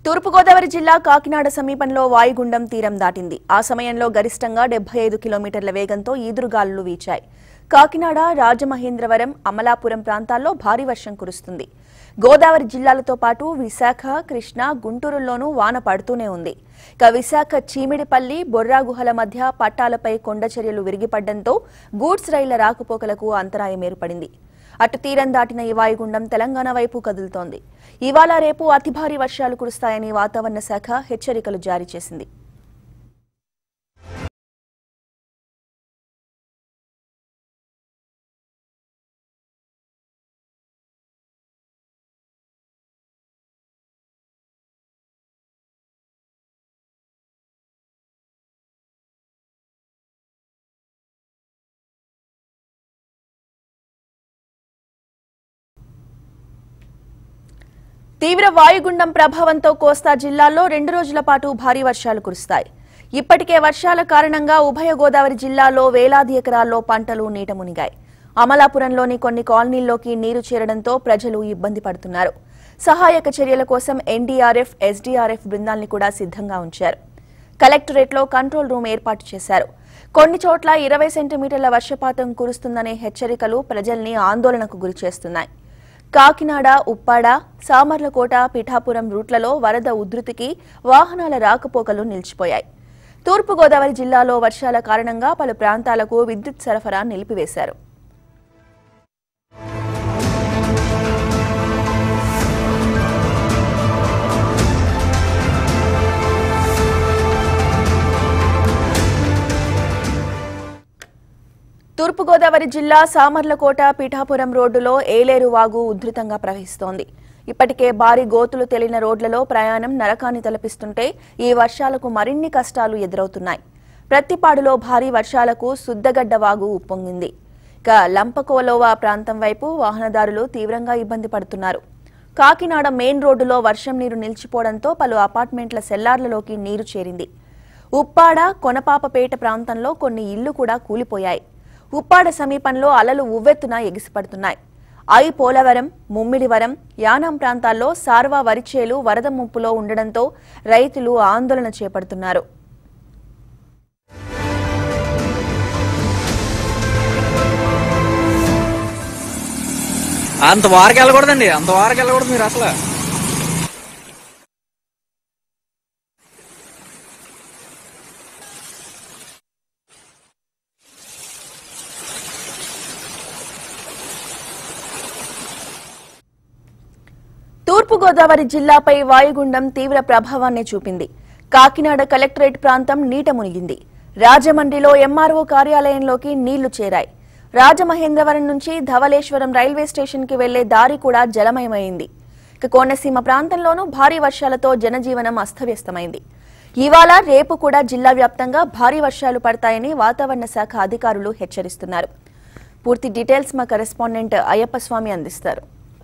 తూర్పుగోదావరి జిల్లా కాకినాడ సమీపంలో వాయుగుండం తీరం దాటింది ఆ సమయంలో గరిష్టంగా డెబ్బై ఐదు కిలోమీటర్ల వేగంతో ఈదురుగాలులు వీచాయి కాకినాడ రాజమహేంద్రవరం అమలాపురం ప్రాంతాల్లో భారీ వర్షం కురుస్తుంది గోదావరి జిల్లాలతో పాటు విశాఖ కృష్ణా గుంటూరులోనూ వాన పడుతూనే ఉంది ఇక విశాఖ చీమిడిపల్లి బొర్రా గుహల మధ్య పట్టాలపై కొండచర్యలు విరిగిపడ్డంతో గూడ్స్ రైళ్ల రాకపోకలకు అంతరాయం ఏర్పడింది అటు తీరం దాటిన ఈ వాయుగుండం తెలంగాణ వైపు కదులుతోంది ఇవాళ రేపు అతి భారీ వర్షాలు కురుస్తాయని వాతావరణ శాఖ హెచ్చరికలు జారీ చేసింది తీవ్ర వాయుగుండం ప్రభావంతో కోస్తా జిల్లాల్లో రెండు రోజుల పాటు భారీ వర్షాలు కురుస్తాయి ఇప్పటికే వర్షాల కారణంగా ఉభయ గోదావరి జిల్లాలో వేలాది ఎకరాల్లో పంటలు నీట మునిగాయి అమలాపురంలోని కొన్ని కాలనీల్లోకి నీరు చేరడంతో ప్రజలు ఇబ్బంది పడుతున్నారు సహాయక చర్యల కోసం ఎన్డీఆర్ఎఫ్ ఎస్డీఆర్ఎఫ్ బృందాల్ని కూడా సిద్ధంగా ఉంచారు కలెక్టరేట్లో కంట్రోల్ రూమ్ ఏర్పాటు చేశారు కొన్ని చోట్ల ఇరవై సెంటీమీటర్ల వర్షపాతం కురుస్తుందనే హెచ్చరికలు ప్రజల్ని ఆందోళనకు గురిచేస్తున్నాయి కాకినాడ ఉప్పాడ సామర్లకోట పిఠాపురం రూట్లలో వరద ఉధృతికి వాహనాల రాకపోకలు నిలిచిపోయాయి తూర్పుగోదావరి జిల్లాలో వర్షాల కారణంగా పలు ప్రాంతాలకు విద్యుత్ సరఫరా నిలిపివేశారు తూర్పుగోదావరి జిల్లా సామర్లకోట పీఠాపురం రోడ్డులో ఏలేరు వాగు ఉధృతంగా ప్రవహిస్తోంది ఇప్పటికే భారీ గోతులు తేలిన రోడ్లలో ప్రయాణం నరకాన్ని తలపిస్తుంటే ఈ వర్షాలకు మరిన్ని కష్టాలు ఎదురవుతున్నాయి ప్రత్తిపాడులో భారీ వర్షాలకు సుద్దగడ్డ వాగు ఉప్పొంగింది ఇక లంపకోలోవా ప్రాంతం వైపు వాహనదారులు తీవ్రంగా ఇబ్బంది పడుతున్నారు కాకినాడ మెయిన్ రోడ్డులో వర్షం నీరు నిలిచిపోవడంతో పలు అపార్ట్మెంట్ల సెల్లార్లలోకి నీరు చేరింది ఉప్పాడ కొనపాపపేట ప్రాంతంలో కొన్ని ఇళ్లు కూడా కూలిపోయాయి ఉప్పాడ సమీపంలో అలలు ఉవ్వెత్తున ఎగిసిపడుతున్నాయి ఐ పోలవరం ముమ్మిడివరం యానాం ప్రాంతాల్లో సార్వా వరిచేలు వరద ముప్పులో ఉండడంతో రైతులు ఆందోళన చేపడుతున్నారు అంత వారికి వెళ్ళకూడదండి అంత వారికి వెళ్ళకూడదు మీరు అసలు తూర్పుగోదావరి జిల్లాపై వాయుగుండం తీవ్ర ప్రభావాన్ని చూపింది కాకినాడ కలెక్టరేట్ ప్రాంతం నీట మునిగింది రాజమండ్రిలో ఎంఆర్ఓ కార్యాలయంలోకి నీళ్లు చేరాయి రాజమహేంద్రవరం నుంచి ధవలేశ్వరం రైల్వే స్టేషన్ కి వెళ్లే దారి కూడా జలమయమైంది ఇక కోనసీమ ప్రాంతంలోనూ భారీ వర్షాలతో జనజీవనం అస్తవ్యస్తమైంది ఇవాళ రేపు కూడా జిల్లా వ్యాప్తంగా భారీ వర్షాలు పడతాయని వాతావరణ శాఖ అధికారులు హెచ్చరిస్తున్నారు పూర్తి డీటెయిల్స్ మా కరెస్పాండెంట్ అయ్యప్ప స్వామి అందిస్తారు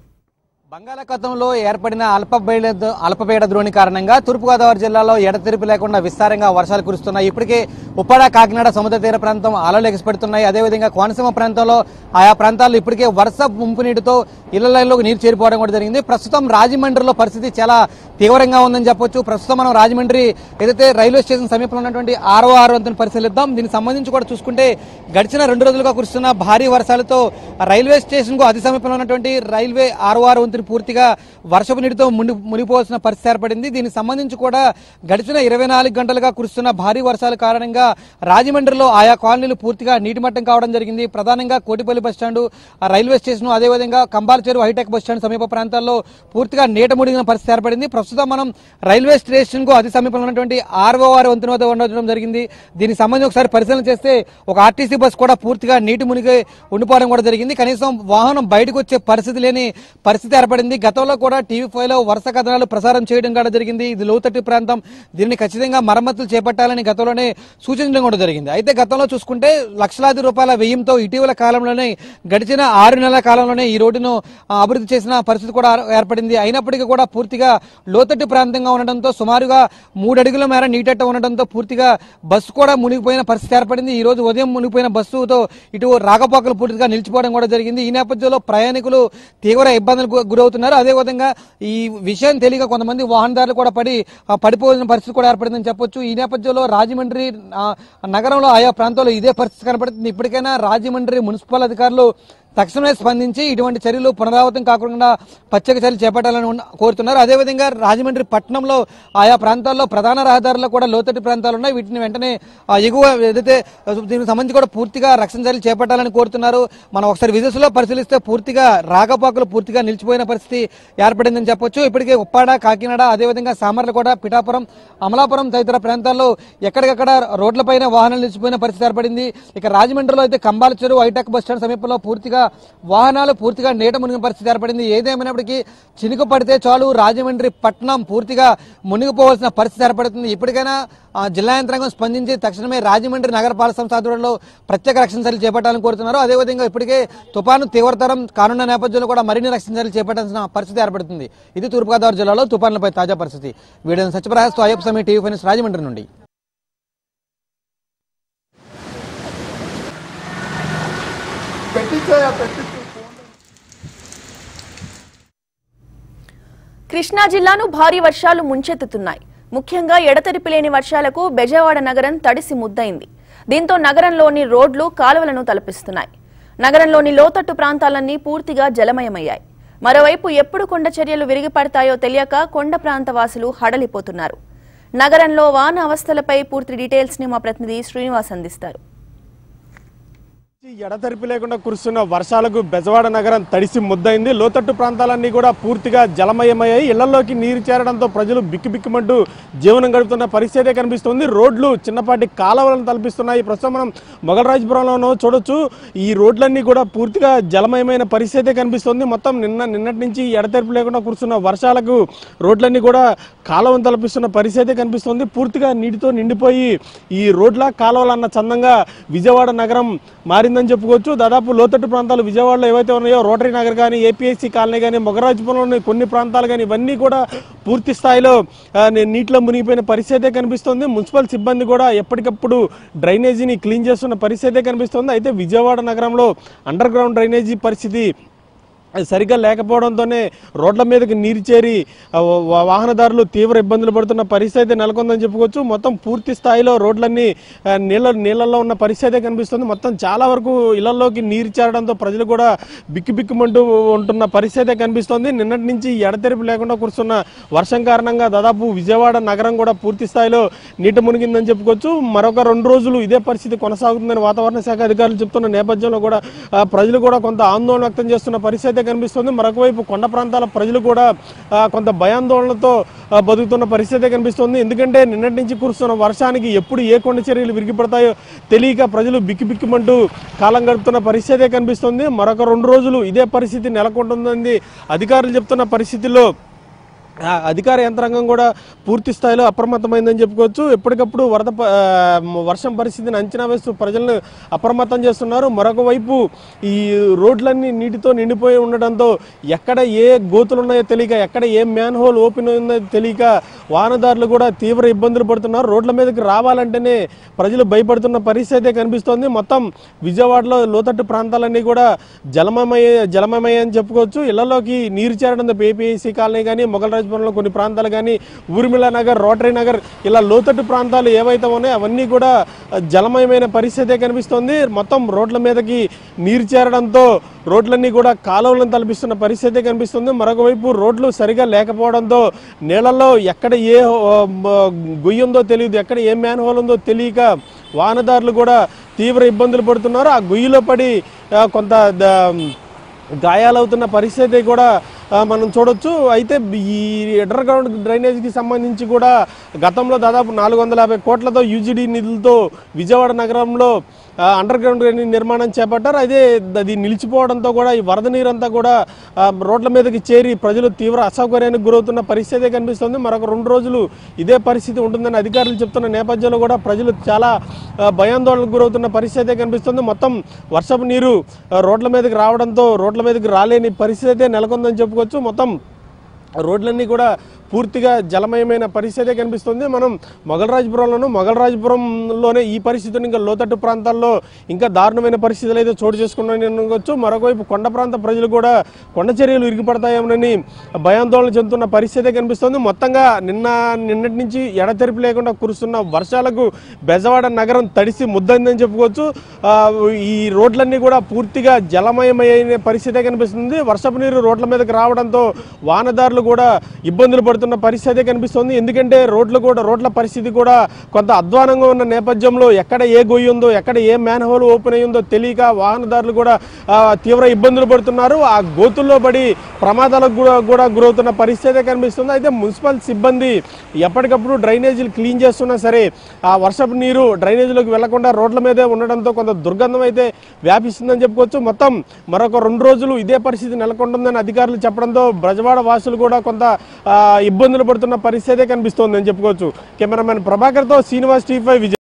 బంగాళాఖాతంలో ఏర్పడిన అల్పపీడ అల్పపీడ ద్రోణి కారణంగా తూర్పుగోదావరి జిల్లాలో ఎడతెరిపి లేకుండా విస్తారంగా వర్షాలు కురుస్తున్నాయి ఇప్పటికే ఉప్పాడ కాకినాడ సముద్ర తీర ప్రాంతం అలలు ఎగిసిపెడుతున్నాయి అదేవిధంగా కోనసీమ ప్రాంతంలో ఆయా ప్రాంతాల్లో ఇప్పటికే వరుస ముంపు నీటితో ఇళ్లలోకి నీరు చేరిపోవడం కూడా జరిగింది ప్రస్తుతం రాజమండ్రిలో పరిస్థితి చాలా తీవ్రంగా ఉందని చెప్పొచ్చు ప్రస్తుతం మనం రాజమండ్రి ఏదైతే రైల్వే స్టేషన్ సమీపంలో ఉన్నటువంటి ఆరో ఆరు వంతుని పరిశీలిద్దాం దీనికి సంబంధించి కూడా చూసుకుంటే గడిచిన రెండు రోజులుగా కురుస్తున్న భారీ వర్షాలతో రైల్వే స్టేషన్ కు అతి సమీపంలో ఉన్నటువంటి రైల్వే ఆరో ఆరు వంతుని పూర్తిగా వర్షపు నీటితో ముని మునిపోవాల్సిన పరిస్థితి ఏర్పడింది దీనికి సంబంధించి కూడా గడిచిన ఇరవై నాలుగు గంటలుగా కురుస్తున్న భారీ వర్షాల కారణంగా రాజమండ్రిలో ఆయా కాలనీలు పూర్తిగా నీటిమట్టం కావడం జరిగింది ప్రధానంగా కోటిపల్లి బస్టాండ్ రైల్వే స్టేషన్ అదేవిధంగా కంబాలచేరు హైటెక్ బస్టాండ్ సమీప ప్రాంతాల్లో పూర్తిగా నీట మునిగిన పరిస్థితి ఏర్పడింది ప్రస్తుతం మనం రైల్వే స్టేషన్ కు అతి సమీపంలో ఉన్నటువంటి ఆర్ఓఆర్ వంతెన వద్ద ఉండడం జరిగింది దీనికి సంబంధించి ఒకసారి పరిశీలన చేస్తే ఒక ఆర్టీసీ బస్ కూడా పూర్తిగా నీటి మునిగి ఉండిపోవడం కూడా జరిగింది కనీసం వాహనం బయటకు వచ్చే పరిస్థితి లేని పరిస్థితి ఏర్పడింది గతంలో కూడా టీవీ ఫైవ్ లో వరుస కథనాలు ప్రసారం చేయడం కూడా జరిగింది ఇది లోతట్టు ప్రాంతం దీన్ని ఖచ్చితంగా మరమ్మతులు చేపట్టాలని గతంలోనే సూచించడం కూడా జరిగింది అయితే గతంలో చూసుకుంటే లక్షలాది రూపాయల వ్యయంతో ఇటీవల కాలంలోనే గడిచిన ఆరు నెలల కాలంలోనే ఈ రోడ్డును ఆ, అభివృద్ధి చేసిన పరిస్థితి కూడా ఏర్పడింది అయినప్పటికీ కూడా పూర్తిగా లోతట్టు ప్రాంతంగా ఉండడంతో సుమారుగా మూడు అడుగుల మేర నీటట్ట ఉండడంతో పూర్తిగా బస్సు కూడా మునిగిపోయిన పరిస్థితి ఏర్పడింది ఈ రోజు ఉదయం మునిగిపోయిన బస్సుతో ఇటు రాకపోకలు పూర్తిగా నిలిచిపోవడం కూడా జరిగింది ఈ నేపథ్యంలో ప్రయాణికులు తీవ్ర ఇబ్బందులకు గురవుతున్నారు అదేవిధంగా ఈ విషయం తెలియక కొంతమంది వాహనదారులు కూడా పడి ఆ, పడిపోయిన పరిస్థితి కూడా ఏర్పడిందని చెప్పొచ్చు ఈ నేపథ్యంలో రాజమండ్రి ఆ, నగరంలో ఆయా ప్రాంతాల్లో ఇదే పరిస్థితి కనపడుతుంది ఇప్పటికైనా రాజమండ్రి మున్సిపల్ అధికారులు తక్షణమే స్పందించి ఇటువంటి చర్యలు పునరావృతం కాకుండా ప్రత్యేక చర్యలు చేపట్టాలని ఉన్న- కోరుతున్నారు అదేవిధంగా రాజమండ్రి పట్టణంలో ఆయా ప్రాంతాల్లో ప్రధాన రహదారుల్లో కూడా లోతట్టు ప్రాంతాలు ఉన్నాయి వీటిని వెంటనే ఆ, ఎగువ ఏదైతే ఆ, దీనికి సంబంధించి కూడా పూర్తిగా రక్షణ చర్యలు చేపట్టాలని కోరుతున్నారు మనం ఒకసారి విదేశంలో పరిశీలిస్తే పూర్తిగా రాకపోకలు పూర్తిగా నిలిచిపోయిన పరిస్థితి ఏర్పడిందని చెప్పొచ్చు ఇప్పటికే ఉప్పాడ కాకినాడ అదేవిధంగా సామర్లకోట పిఠాపురం అమలాపురం తదితర ప్రాంతాల్లో ఎక్కడికక్కడ రోడ్లపైన వాహనాలు నిలిచిపోయిన పరిస్థితి ఏర్పడింది ఇక రాజమండ్రిలో అయితే కంబాల చెరువు హైటెక్ బస్ స్టాండ్ సమీపంలో పూర్తిగా వాహనాలు పూర్తిగా నీట మునిగిన పరిస్థితి ఏర్పడింది ఏదేమైనప్పటికీ చినుకు పడితే చాలు రాజమండ్రి పట్టణం పూర్తిగా మునిగిపోవాల్సిన పరిస్థితి ఏర్పడుతుంది ఇప్పటికైనా ఆ, జిల్లా యంత్రాంగం స్పందించి తక్షణమే రాజమండ్రి నగరపాలక సంస్థ ఆధ్వర్యంలో ప్రత్యేక రక్షణ చర్యలు చేపట్టాలని కోరుతున్నారు అదేవిధంగా ఇప్పటికే తుపాను తీవ్రతరం కానున్న నేపథ్యంలో కూడా మరిన్ని రక్షణ చర్యలు చేపట్టాల్సిన పరిస్థితి ఏర్పడుతుంది ఇది తూర్పుగోదావరి జిల్లాలో తుపాన్లపై తాజా పరిస్థితి వీడియో సత్యప్రకాశ్ అయ్యప్ప సమీ టీవీ ఫైనాన్స్ రాజమండ్రి నుండి కృష్ణా జిల్లాను భారీ వర్షాలు ముంచెత్తుతున్నాయి ముఖ్యంగా ఎడతెరిపి లేని వర్షాలకు బెజవాడ నగరం తడిసి ముద్దయింది దీంతో నగరంలోని రోడ్లు కాలువలను తలపిస్తున్నాయి నగరంలోని లోతట్టు ప్రాంతాలన్నీ పూర్తిగా జలమయమయ్యాయి మరోవైపు ఎప్పుడు కొండ చర్యలు విరిగిపడతాయో తెలియక కొండ ప్రాంత వాసులు హడలిపోతున్నారు నగరంలో వాన అవస్థలపై పూర్తి డీటెయిల్స్ ని మా ప్రతినిధి శ్రీనివాస్ అందిస్తారు ఎడతెరిపి లేకుండా కురుస్తున్న వర్షాలకు బెజవాడ నగరం తడిసి ముద్దయింది లోతట్టు ప్రాంతాలన్నీ కూడా పూర్తిగా జలమయమయ్యాయి ఇళ్లలోకి నీరు చేరడంతో ప్రజలు బిక్కుబిక్కుమంటూ జీవనం గడుపుతున్న పరిస్థితే కనిపిస్తుంది రోడ్లు చిన్నపాటి కాలువలను తలపిస్తున్నాయి ప్రస్తుతం మనం మొగలరాజపురంలోనూ చూడొచ్చు ఈ రోడ్లన్నీ కూడా పూర్తిగా జలమయమైన పరిస్థితే కనిపిస్తుంది మొత్తం నిన్న నిన్నటి నుంచి ఎడతెరిపి లేకుండా కురుస్తున్న వర్షాలకు రోడ్లన్నీ కూడా కాలువను తలపిస్తున్న పరిస్థితే కనిపిస్తుంది పూర్తిగా నీటితో నిండిపోయి ఈ రోడ్ల కాలువలు అన్న చందంగా విజయవాడ నగరం మారిందని చెప్పుకోవచ్చు దాదాపు లోతట్టు ప్రాంతాలు విజయవాడలో ఏవైతే ఉన్నాయో రోటరీ నగర్ కానీ ఏపీఎస్సీ కాలనీ కానీ మొగరాజపురంలోని కొన్ని ప్రాంతాలు కానీ ఇవన్నీ కూడా పూర్తి స్థాయిలో ఆ, నీ- నీటిలో మునిగిపోయిన పరిస్థితే కనిపిస్తుంది మున్సిపల్ సిబ్బంది కూడా ఎప్పటికప్పుడు డ్రైనేజీని క్లీన్ చేస్తున్న పరిస్థితే కనిపిస్తుంది అయితే విజయవాడ నగరంలో అండర్ గ్రౌండ్ డ్రైనేజీ పరిస్థితి అది సరిగ్గా లేకపోవడంతోనే రోడ్ల మీదకి నీరు చేరి ఆ, వా- వాహనదారులు తీవ్ర ఇబ్బందులు పడుతున్న పరిస్థితి అయితే నెలకొందని చెప్పుకోవచ్చు మొత్తం పూర్తి స్థాయిలో రోడ్లన్నీ ఆ, నీళ్ళ నీళ్ళల్లో ఉన్న పరిస్థితి అయితే కనిపిస్తుంది మొత్తం చాలా వరకు ఇళ్లలోకి నీరు చేరడంతో ప్రజలు కూడా బిక్కు బిక్కుమంటూ ఉంటున్న పరిస్థితి అయితే కనిపిస్తుంది నిన్నటి నుంచి ఎడతెరిపి లేకుండా కురుస్తున్న వర్షం కారణంగా దాదాపు విజయవాడ నగరం కూడా పూర్తి స్థాయిలో నీట మునిగిందని చెప్పుకోవచ్చు మరొక రెండు రోజులు ఇదే పరిస్థితి కొనసాగుతుందని వాతావరణ శాఖ అధికారులు చెప్తున్న నేపథ్యంలో కూడా ఆ, ప్రజలు కూడా కొంత ఆందోళన వ్యక్తం చేస్తున్న పరిస్థితి అయితే కనిపిస్తుంది మరొక వైపు కొండ ప్రాంతాల ప్రజలు కూడా ఆ, కొంత భయాందోళనతో ఆ, బతుకుతున్న పరిస్థితి అయితే కనిపిస్తుంది ఎందుకంటే నిన్నటి నుంచి కురుస్తున్న వర్షానికి ఎప్పుడు ఏ కొండ చర్యలు విరిగిపడతాయో తెలియక ప్రజలు బిక్కి బిక్కుమంటూ కాలం గడుపుతున్న పరిస్థితి అయితే కనిపిస్తుంది మరొక రెండు రోజులు ఇదే పరిస్థితి నెలకొంటుందని అధికారులు చెప్తున్న పరిస్థితుల్లో ఆ, అధికార యంత్రాంగం కూడా పూర్తి స్థాయిలో అప్రమత్తమైందని చెప్పుకోవచ్చు ఎప్పటికప్పుడు వరద ప- ఆ, వర్షం పరిస్థితిని అంచనా వేస్తూ ప్రజలను అప్రమత్తం చేస్తున్నారు మరొక వైపు ఈ రోడ్లన్నీ నీటితో నిండిపోయి ఉండడంతో ఎక్కడ ఏ గోతులు ఉన్నాయో తెలియక ఎక్కడ ఏ మ్యాన్ హోల్ ఓపెన్ ఉందో తెలియక వాహనదారులు కూడా తీవ్ర ఇబ్బందులు పడుతున్నారు రోడ్ల మీదకి రావాలంటేనే ప్రజలు భయపడుతున్న పరిస్థితి అయితే కనిపిస్తోంది మొత్తం విజయవాడలో లోతట్టు ప్రాంతాలన్నీ కూడా జలమమయ జలమమయ అని చెప్పుకోవచ్చు ఇళ్లలోకి నీరు చేరడంతో ఏపీఐసీ కాలనీ కానీ మొగలరాజపురంలో కొన్ని ప్రాంతాలు కానీ ఊర్మిళ నగర్ రోటరీ నగర్ ఇలా లోతట్టు ప్రాంతాలు ఏవైతే ఉన్నాయో అవన్నీ కూడా జలమయమైన పరిస్థితే కనిపిస్తోంది మొత్తం రోడ్ల మీదకి నీరు చేరడంతో రోడ్లన్నీ కూడా కాలువలను తలపిస్తున్న పరిస్థితి కనిపిస్తుంది మరొక వైపు రోడ్లు సరిగా లేకపోవడంతో నీళ్ళల్లో ఎక్కడ ఏ ఆ, మ- గొయ్యి ఉందో తెలియదు ఎక్కడ ఏ మ్యాన్ హోల్ ఉందో తెలియక వాహనదారులు కూడా తీవ్ర ఇబ్బందులు పడుతున్నారు ఆ గొయ్యిలో పడి ఆ, కొంత ద- గాయాలవుతున్న పరిస్థితి కూడా ఆ, మనం చూడొచ్చు అయితే ఈ అండర్ గ్రౌండ్ డ్రైనేజీకి సంబంధించి కూడా గతంలో దాదాపు నాలుగు వందల యాభై కోట్లతో యూజీడీ నిధులతో విజయవాడ నగరంలో ఆ, అండర్ గ్రౌండ్ డ్రైనేజ్ నిర్మాణం చేపట్టారు అదే అది నిలిచిపోవడంతో కూడా ఈ వరద నీరంతా కూడా ఆ, రోడ్ల మీదకి చేరి ప్రజలు తీవ్ర అసౌకర్యానికి గురవుతున్న పరిస్థితి కనిపిస్తుంది మరొక రెండు రోజులు ఇదే పరిస్థితి ఉంటుందని అధికారులు చెప్తున్న నేపథ్యంలో కూడా ప్రజలు చాలా ఆ, భయాందోళనకు గురవుతున్న పరిస్థితి కనిపిస్తుంది మొత్తం వర్షపు నీరు ఆ, రోడ్ల మీదకి రావడంతో రోడ్ల మీదకి రాలేని పరిస్థితి అయితే నెలకొందని చెప్పుకోవచ్చు మొత్తం రోడ్లన్నీ కూడా పూర్తిగా జలమయమైన పరిస్థితి కనిపిస్తుంది మనం మొగలరాజపురంలోను మొగలరాజపురంలోనే ఈ పరిస్థితిని ఇంకా లోతట్టు ప్రాంతాల్లో ఇంకా దారుణమైన పరిస్థితులు అయితే చోటు చేసుకున్నాయని అనుకోవచ్చు మరొకవైపు కొండ ప్రాంత ప్రజలు కూడా కొండ చర్యలు ఇరిగిపడతాయేమోనని భయాందోళన చెందుతున్న పరిస్థితి కనిపిస్తుంది మొత్తంగా నిన్న నిన్నటి నుంచి ఎడతెరిపి లేకుండా కురుస్తున్న వర్షాలకు బెజవాడ నగరం తడిసి ముద్దందని చెప్పుకోవచ్చు ఆ, ఈ రోడ్లన్నీ కూడా పూర్తిగా జలమయమైన పరిస్థితి కనిపిస్తుంది వర్షపు నీరు రోడ్ల మీదకి రావడంతో వాహనదారులు కూడా ఇబ్బందులు పడుతున్న పరిస్థితి కనిపిస్తుంది ఎందుకంటే రోడ్లు కూడా రోడ్ల పరిస్థితి కూడా కొంత అధ్వానంగా ఉన్న నేపథ్యంలో ఎక్కడ ఏ గొయ్యి ఉందో ఎక్కడ ఏ మ్యాన్ హోల్ ఓపెన్ అయ్యిందో తెలియక వాహనదారులు కూడా ఆ, తీవ్ర ఇబ్బందులు పడుతున్నారు ఆ గోతుల్లో పడి ప్రమాదాలకు కూడా కూడా గురవుతున్న పరిస్థితి కనిపిస్తుంది అయితే మున్సిపల్ సిబ్బంది ఎప్పటికప్పుడు డ్రైనేజీలు క్లీన్ చేస్తున్నా సరే ఆ వర్షపు నీరు డ్రైనేజీలోకి వెళ్లకుండా రోడ్ల మీదే ఉండడంతో కొంత దుర్గంధం అయితే వ్యాపిస్తుందని చెప్పుకోవచ్చు మొత్తం మరొక రెండు రోజులు ఇదే పరిస్థితి నెలకొంటుందని అధికారులు చెప్పడంతో బ్రజవాడ వాసులు కూడా కొంత ఆ, ఇబ్బందులు పడుతున్న పరిస్థితే కనిపిస్తోందని చెప్పుకోవచ్చు కెమెరామెన్ ప్రభాకర్తో శ్రీనివాస్ టీ ఫైవ్ విజయ్